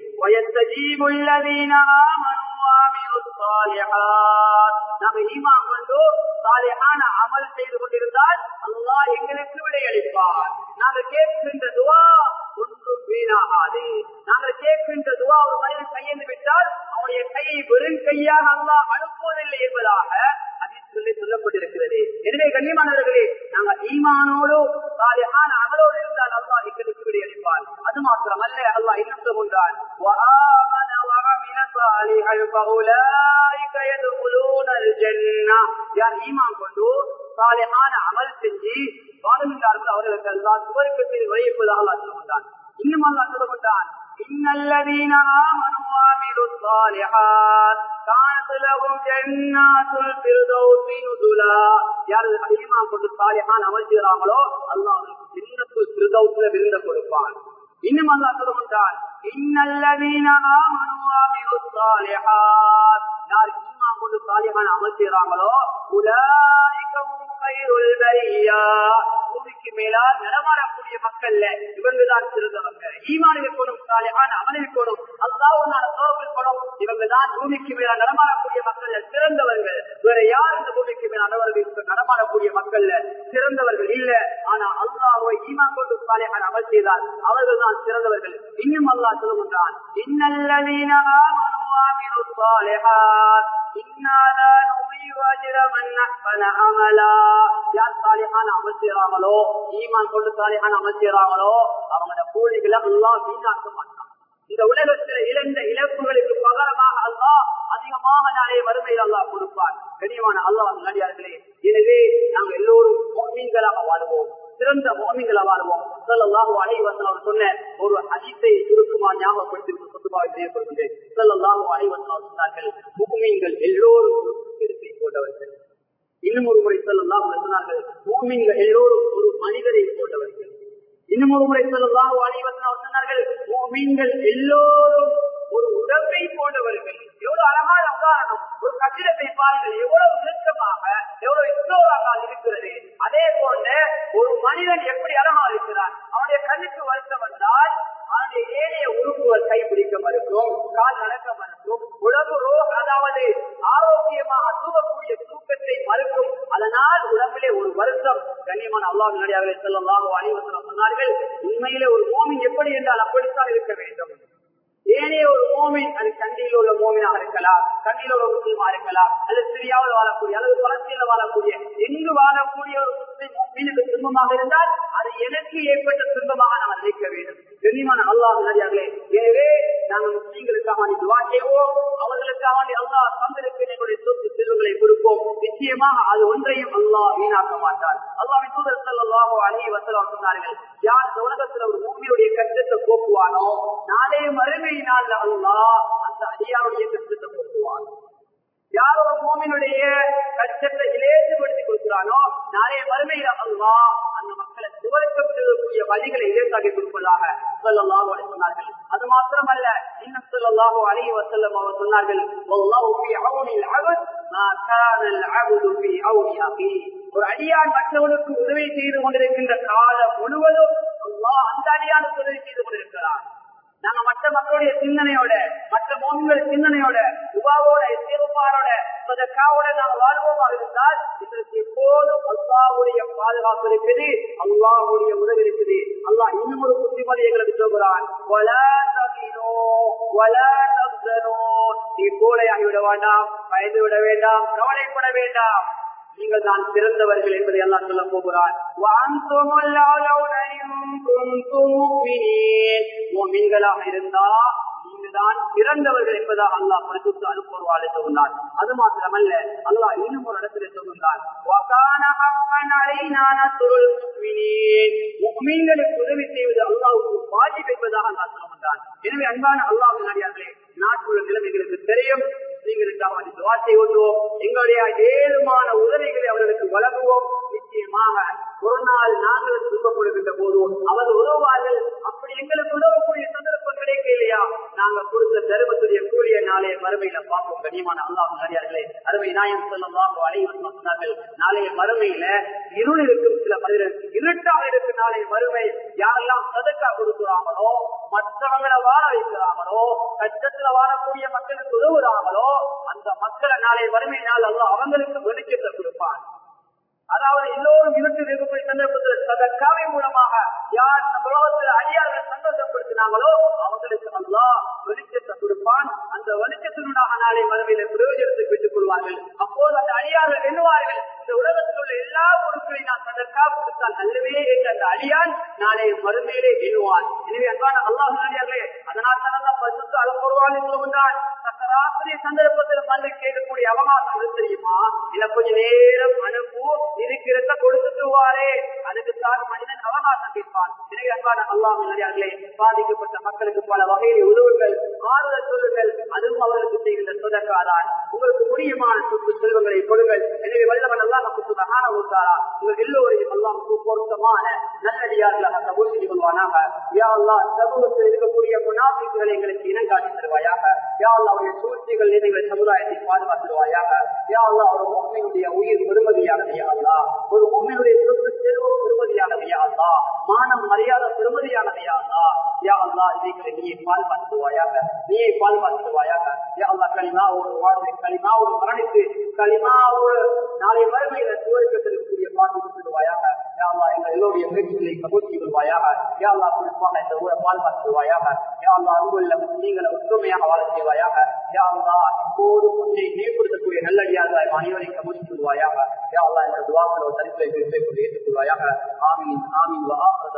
நாங்கள் ஈமான் கொண்டு சாலையான அமல் செய்து கொண்டிருந்தால் அல்லா எங்களுக்கு விடையளிப்பார் நாங்கள் கேட்கின்ற துவா ஒன்றும் வீணாகாது நாங்கள் கேட்கின்ற துவா ஒரு மனிதன் கையெழுந்து விட்டால் அவனுடைய கையை வெறும் கையாக அல்லா அனுப்புவதில்லை என்பதாக அதிர்ச்சிகளை சொல்லப்பட்டிருக்கிறது எனவே கண்ணியமானவர்களே நாங்கள் ஈமானோடு சாலையான அமலோடு இருந்தால் அல்லா எங்களுக்கு விடையளிப்பார் அது மாத்திரமல்ல அல்லா என்ன சொல்கின்றான் அமல் செஞ்சு வாழ்கின்றார்கள் அவர்களுக்கு எல்லாம் சுவருக்கு வழியப்பதாக சொல்லுகின்றான் இன்னும் அல்லா சொல்லுகின்றான் إن الذين آمنوا وعملوا الصالحات كانت لهم جنات الفردوس نزلا யார் ஈமான் கொண்டு சாலிஹான் அமல் செய்கிறாங்களோ அல்லாஹ் அவர்களுக்கு ஜன்னத்துல் ஃபிர்தௌஸ்ல விருந்த கொடுப்பான் இன்னும் அல்லாஹ் சொல்லுகின்றான் இன்னல்லதீன ஆமனு வஅமிலுஸ் ஸாலிஹாத் யார் ஈமான் கொண்டு சாலிஹான் அமல் செய்கிறாங்களோ உலாயிகவும் கைருல் பரியா பூமிக்கு மேலால் நடமாடக்கூடிய மக்கள்ல இவங்க தான் சிறந்தவங்க ஈமான் இருக்கணும் சாலிஹான் அமல் இருக்கணும் அல்லாஹ்வுனால தோல் இருக்கணும் இவங்க தான் பூமிக்கு மேலால் நடமாடக்கூடிய மக்கள்ல சிறந்தவர்கள் வேற யார் இந்த பூமிக்கு மேல் நடவர்கள் நடமாடக்கூடிய மக்கள்ல சிறந்தவர்கள் இல்ல ஆனா அல்லாஹ்வை ஈமான் கொண்டு சாலிஹான் அமல் செய்தால் அவர்கள் தான் சிறந்தவர்கள் இன்னும் அல்லாஹ் சொல்லுகின்றான் இன்னல்லதீன ஆமனு وعملوا الصالحات إنا لا نضيع أجر من أحسن عملا யார் சாலிஹான அமல் செய்றாங்களோ ஈமான் கொண்டு சாலிஹான அமல் செய்றாங்களோ அவங்களோட கூலிகளை அல்லாஹ் வீணாக்க மாட்டான் இந்த உலகத்தில் இழந்த இழப்புகளுக்கு பகரமாக அல்லாஹ் அதிகமாக நாளே வறுமையில் அல்லாஹ் கொடுப்பார் கனியமான அல்லாஹ் நடிகார்களே எனவே நாங்கள் எல்லோரும் மோமீன்களாக வாழ்வோம் சிறந்த மோமிங்களை வாழ்வோம் சொல்லலாக அனைவசன் அவர் சொன்ன ஒரு அதிசை சுருக்குமா ஞாபகப்படுத்தி குத்துபாவை செய்யப்படுகின்றேன் சொல்லலாம் அனைவரும் சொன்னார்கள் பூமிங்கள் எல்லோரும் இருப்பை போட்டவர்கள் இன்னும் ஒரு முறை சொல்லலாம் சொன்னார்கள் பூமிங்கள் எல்லோரும் ஒரு மனிதரை போட்டவர்கள் இன்னும் ஒரு முறை சொல்லலாம் அனைவரும் சொன்னார்கள் பூமிங்கள் எல்லோரும் ஒரு உடம்பை போன்றவர்கள் எவ்வளவு அழகான உதாரணம் ஒரு கட்டிடத்தை பாருங்கள் எவ்வளவு நெருக்கமாக எவ்வளவு இஸ்லோராக இருக்கிறது அதே போல ஒரு மனிதன் எப்படி அழகா இருக்கிறான் அவனுடைய கண்ணுக்கு வருத்தம் வந்தால் அவனுடைய ஏனைய உறுப்புகள் கைப்பிடிக்க மறுக்கும் கால் நடக்க மறுக்கும் உடம்பு ரோ அதாவது ஆரோக்கியமாக தூங்கக்கூடிய தூக்கத்தை மறுக்கும் அதனால் உடம்பிலே ஒரு வருத்தம் கண்ணியமான அல்லாஹ் நடிகார்களே செல்லலாம் அணிவசனம் சொன்னார்கள் உண்மையிலே ஒரு மோமின் எப்படி என்றால் அப்படித்தான் இருக்க வேண்டும் ஏனே ஒரு மோமின் அது கண்டியில் உள்ள மோமினாக இருக்கலாம் கண்டியில் உள்ள முஸ்லீமா இருக்கலாம் அல்லது சிரியாவில் வாழக்கூடிய அல்லது பலஸ்தீனில் வாழக்கூடிய எங்கு வாழக்கூடிய ஒரு முஸ்லீம் மீனுக்கு துன்பமாக இருந்தால் அது எனக்கு ஏற்பட்ட துன்பமாக நாம் நினைக்க வேண்டும் கண்ணியமான அல்லாஹ் நடிகார்களே எனவே நாங்கள் முஸ்லீம்களுக்காக வேண்டி துவா செய்வோம் அவர்களுக்காக வேண்டி அல்லாஹ் தந்திருக்கு எங்களுடைய சொத்து செல்வங்களை கொடுப்போம் நிச்சயமாக அது ஒன்றையும் அல்லாஹ் வீணாக்க மாட்டார் அல்லாஹ் தூதர் செல்லாஹோ அழகி வசலம் சொன்னார்கள் யார் இந்த உலகத்துல ஒரு பூமியுடைய கஷ்டத்தை போக்குவானோ நாளே மறுமையினால் அல்லாஹ் அந்த அடியாருடைய கஷ்டத்தை போக்குவான் யார் ஒரு பூமியினுடைய கஷ்டத்தை இலேசுபடுத்தி கொடுக்கிறானோ நாளைய மறுமையில அல்லா அந்த மக்களை சுவர்க்கக்கூடிய வழிகளை இலேசாகி கொடுப்பதாக சொல்லலாக சொன்னார்கள் அது மாத்திரமல்ல இன்னும் சொல்லலாகோ அழகி வசல்லம் அவர் சொன்னார்கள் ஒரு அடியான் மற்றவனுக்கு உதவி செய்து கொண்டிருக்கின்ற காலம் முழுவதும் அந்த அடியானுக்கு உதவி செய்து கொண்டிருக்கிறார் நாங்க மற்ற மக்களுடைய சிந்தனையோட மற்ற மோன்கள் சிந்தனையோட உபாவோட இசைவுப்பாரோட சதக்காவோட நாம் வாழ்வோமாக இருந்தால் இதற்கு எப்போதும் அல்லாவுடைய பாதுகாப்பு இருக்குது அல்லாவுடைய உதவி இருக்குது அல்லாஹ் இன்னும் ஒரு புத்திமதி எங்களுக்கு சொல்கிறான் நீ கோலையாகி விட வேண்டாம் பயந்து விட வேண்டாம் கவலைப்பட வேண்டாம் நீங்கள் தான் பிறந்தவர்கள் என்பதை எல்லாம் சொல்ல போகிறார் மீன்களாக இருந்தா நீங்க தான் பிறந்தவர்கள் என்பதாக அல்லாஹ் பரிசுத்து அனுப்புவாள் சொன்னார் அது மாத்திரமல்ல அல்லாஹ் இன்னும் ஒரு இடத்துல சொல்கின்றார் மீன்களுக்கு உதவி செய்வது அல்லாவுக்கு பாதி என்பதாக நான் சொல்கின்றான் எனவே அன்பான அல்லாஹ் நடிகார்களே நாட்டுள்ள நிலைமைகளுக்கு தெரியும் நீங்களுக்காக துவா செய்வோம் எங்களுடைய ஏழுமான உதவிகளை அவர்களுக்கு வழங்குவோம் நிச்சயமாக ஒரு நாள் நாங்கள் துன்பப்படுகின்ற போதும் அவர் உதவுவார்கள் அப்படி எங்களுக்கு உதவக்கூடிய சந்தர்ப்பம் கிடைக்க இல்லையா நாங்க கொடுத்த தர்மத்துடைய கூலிய நாளைய மறுமையில பார்ப்போம் கண்ணியமான அல்லாஹ் நடிகார்களே அருமை நாயம் செல்லும் வாக்கு அனைவரும் சொன்னார்கள் நாளைய மறுமையில இருள் இருக்கும் சில மனிதர்கள் இருட்டாக இருக்கும் நாளைய மறுமை யாரெல்லாம் சதக்கா கொடுக்குறாங்களோ மற்றவங்களை வாழ வைக்கிறாங்களோ கஷ்டத்துல வாழக்கூடிய மக்களுக்கு உதவுறாங்களோ அந்த மக்களை நாளை வறுமை நாள் அல்ல அவங்களுக்கு வெளிச்சத்தை கொடுப்பான் அதாவது எல்லோரும் இருட்டு இருக்கக்கூடிய சந்தர்ப்பத்தில் சதக்காவை மூலமாக யார் இந்த உலகத்தில் அடியார்கள் சந்தோஷப்படுத்தினாங்களோ அவங்களுக்கு அல்லா வெளிச்சத்தை கொடுப்பான் அந்த வெளிச்சத்தினுடாக நாளை மறுமையில பிரயோஜனத்தை பெற்றுக் கொள்வார்கள் அப்போது அந்த அடியார்கள் எண்ணுவார்கள் இந்த உலகத்தில் உள்ள எல்லா பொருட்களையும் நான் சதக்கா கொடுத்தால் அல்லவே என்ற அந்த அடியான் நாளை மறுமையிலே எண்ணுவான் எனவே அன்பான அல்லாஹ் அடியார்களே அதனால் தான் பரிசுத்து அல்பொருவாளி சொல்லுகின்றான் சராசரி சந்தர்ப்பத்தில் மண்ணு கேட்கக்கூடிய அவகாசம் தெரியுமா இல்ல கொஞ்ச நேரம் அனுப்பு இருக்கிறத கொடுத்துட்டுவாரே அதுக்குத்தான் மனிதன் அவகாசம் கேட்பான் எனவே அன்பான அல்லாஹ் நடிகார்களே பாதிக்கப்பட்ட மக்களுக்கு பல வகையிலே உதவுங்கள் ஆறுதல் சொல்லுங்கள் அதுவும் அவர்களுக்கு செய்கின்ற சொதக்காதான் உங்களுக்கு முடியுமான சொத்து செல்வங்களை கொடுங்கள் எனவே வல்லவன் அல்லாஹ் சுத்தமான ஊட்டாரா உங்கள் எல்லோரையும் அல்லாம் பொருத்தமான நல்லடியார்களாக கபூர் செய்து கொள்வானாக யா அல்லாஹ் சமூகத்தில் இருக்கக்கூடிய முனாபிக்குகளை எங்களுக்கு இனம் காட்டி தருவாயாக யா அல்லா அவருடைய சூழ்ச்சிகள் எங்களை சமுதாயத்தை பாதுகாத்துருவாயாக யா அல்லா ஒரு மொம்மையுடைய உயிர் பெருமதியானது யா அல்லா ஒரு மொம்மையுடைய சொத்து செல்வம் பெருமதியானது யா அல்லா மானம் மரியாதை பெருமதியானது யா அல்லா யா அல்லா இதைகளை நீயை பாதுகாத்துருவாயாக நீயை பாதுகாத்துருவாயாக யா அல்லா களிமாவோடு வாழ்ந்து களிமாவோடு மரணித்து களிமாவோடு நாளை மறுமையில சுவர்க்கத்திற்குரிய பாதுகாத்துருவாயாக யா அல்லா எங்கள் எல்லோருடைய முயற்சிகளை கபூர்த்தி கொள்வாயாக யா அல்லா குறிப்பாக இந்த ஊரை பாதுகாத்துருவாயாக யா அல்லா அன்புள்ள நீங்களை ஒற்றுமையாக வாழ செய்வாயாக யா அல்லா இப்போது உன்னை மேம்படுத்தக்கூடிய நல்லடியார்களாய் அனைவரை கபூர்த்தி கொள்வாயாக யா அல்லா இந்த துவாக்களோ தரிசலை ஏற்றுக்கொள்வாயாக ஆமீன் ஆமீன்